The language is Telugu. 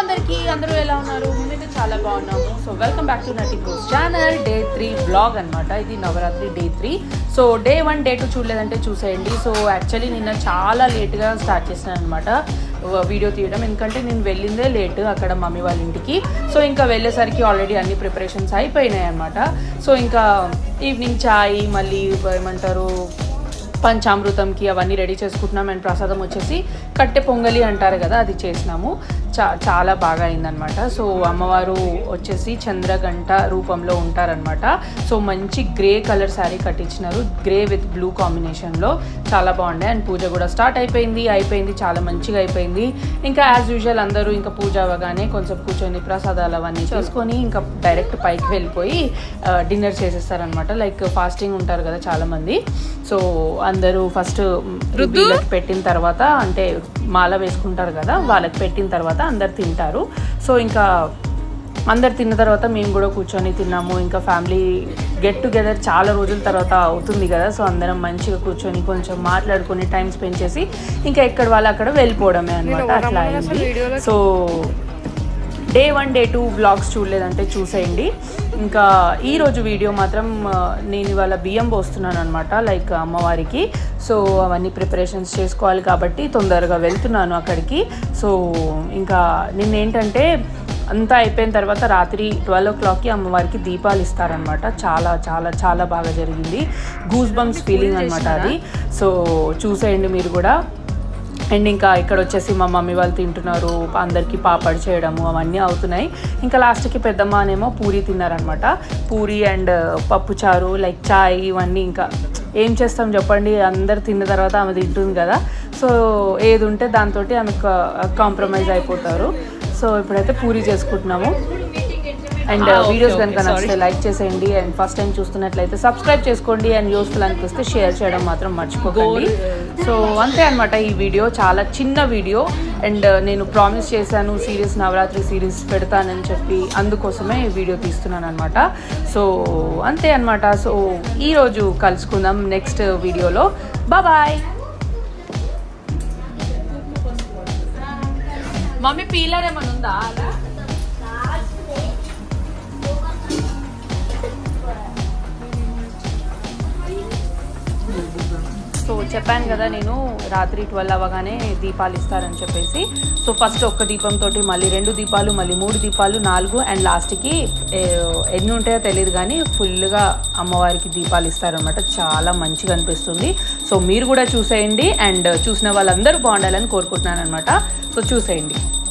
అందరికీ అందరూ ఎలా ఉన్నారు మేమైతే చాలా బాగున్నాము సో వెల్కమ్ బ్యాక్ టు నటి క్రోస్ ఛానల్ డే త్రీ బ్లాగ్ అనమాట ఇది Navaratri day three so day one day two చూడలేదంటే చూసేయండి సో యాక్చువల్లీ నిన్న చాలా లేట్గా స్టార్ట్ చేశాను అనమాట వీడియో తీయడం ఎందుకంటే నేను వెళ్ళిందే లేట్ అక్కడ మమ్మీ వాళ్ళ ఇంటికి సో ఇంకా వెళ్ళేసరికి ఆల్రెడీ అన్ని ప్రిపరేషన్స్ అయిపోయినాయి అనమాట సో ఇంకా ఈవినింగ్ చాయ్ మళ్ళీ ఏమంటారు పంచామృతంకి అవన్నీ రెడీ చేసుకుంటున్నాం అండ్ ప్రసాదం వచ్చేసి కట్టె పొంగలి అంటారు కదా అది చేసినాము చా చాలా బాగా అయిందనమాట సో అమ్మవారు వచ్చేసి చంద్రగంట రూపంలో ఉంటారనమాట సో మంచి గ్రే కలర్ శారీ కట్టించినారు గ్రే విత్ బ్లూ కాంబినేషన్లో చాలా బాగుండే అండ్ పూజ కూడా స్టార్ట్ అయిపోయింది అయిపోయింది చాలా మంచిగా అయిపోయింది ఇంకా యాజ్ యూజువల్ అందరూ ఇంకా పూజ అవ్వగానే కొంచెం కూర్చొని ప్రసాదాలు అవన్నీ చేసుకొని ఇంకా డైరెక్ట్ పైకి వెళ్ళిపోయి డిన్నర్ చేసేస్తారనమాట లైక్ ఫాస్టింగ్ ఉంటారు కదా చాలామంది సో అందరూ ఫస్ట్ వీళ్ళకి పెట్టిన తర్వాత అంటే మాల వేసుకుంటారు కదా వాళ్ళకి పెట్టిన తర్వాత అందరు తింటారు సో ఇంకా అందరు తిన్న తర్వాత మేము కూడా కూర్చొని తిన్నాము ఇంకా ఫ్యామిలీ గెట్ టుగెదర్ చాలా రోజుల తర్వాత అవుతుంది కదా సో అందరం మంచిగా కూర్చొని కొంచెం మాట్లాడుకొని టైం స్పెండ్ చేసి ఇంకా ఎక్కడ వాళ్ళు అక్కడ వెళ్ళిపోవడమే అనమాట అట్లా అయింది so day one day two blogs చూడలేదంటే చూసేయండి ఇంకా ఈరోజు వీడియో మాత్రం ఆ, నేను ఇవాళ బియ్యం పోస్తున్నాను అనమాట లైక్ అమ్మవారికి సో అవన్నీ ప్రిపరేషన్స్ చేసుకోవాలి కాబట్టి తొందరగా వెళ్తున్నాను అక్కడికి సో ఇంకా నిన్నేంటంటే అంతా అయిపోయిన తర్వాత రాత్రి ట్వెల్వ్ ఓ క్లాక్కి అమ్మవారికి దీపాలు ఇస్తారనమాట చాలా చాలా చాలా బాగా జరిగింది గూస్ బంప్స్ ఫీలింగ్ అనమాట అది సో చూసేయండి మీరు కూడా అండ్ ఇంకా ఇక్కడ వచ్చేసి మా మమ్మీ వాళ్ళు తింటున్నారు అందరికీ పాపడ్ చేయడము అవన్నీ అవుతున్నాయి ఇంకా లాస్ట్కి పెద్దమ్మ అనేమో పూరి తిన్నారనమాట పూరి అండ్ పప్పుచారు లైక్ చాయ్ ఇవన్నీ ఇంకా ఏం చేస్తాం చెప్పండి అందరు తిన్న తర్వాత ఆమె తింటుంది కదా సో ఏది ఉంటే దాంతో ఆమె కాంప్రమైజ్ అయిపోతారు సో ఇప్పుడైతే పూరి చేసుకుంటున్నాము అండ్ వీడియోస్ కనుక నచ్చితే లైక్ చేసేయండి అండ్ ఫస్ట్ టైం చూస్తున్నట్లయితే సబ్స్క్రైబ్ చేసుకోండి అండ్ యూస్ఫుల్ అనిపిస్తే షేర్ చేయడం మాత్రం మర్చిపోకండి సో అంతే అనమాట ఈ వీడియో చాలా చిన్న వీడియో అండ్ నేను ప్రామిస్ చేశాను సిరీస్ నవరాత్రి సిరీస్ పెడతానని చెప్పి అందుకోసమే ఈ వీడియో తీస్తున్నాను అనమాట సో అంతే అనమాట సో ఈరోజు కలుసుకుందాం నెక్స్ట్ వీడియోలో బాయ్ మమ్మీ పీలర్ ఏమైనా ఉందా అలా సో చెప్పాను కదా నేను రాత్రి ట్వెల్వ్ అవ్వగానే దీపాలు ఇస్తారని చెప్పేసి సో ఫస్ట్ ఒక్క దీపంతో మళ్ళీ రెండు దీపాలు మళ్ళీ మూడు దీపాలు నాలుగు అండ్ లాస్ట్కి ఎన్ని ఉంటాయో తెలియదు కానీ ఫుల్గా అమ్మవారికి దీపాలు ఇస్తారనమాట చాలా మంచిగా అనిపిస్తుంది సో మీరు కూడా చూసేయండి అండ్ చూసిన వాళ్ళందరూ బాగుండాలని కోరుకుంటున్నాను అనమాట సో చూసేయండి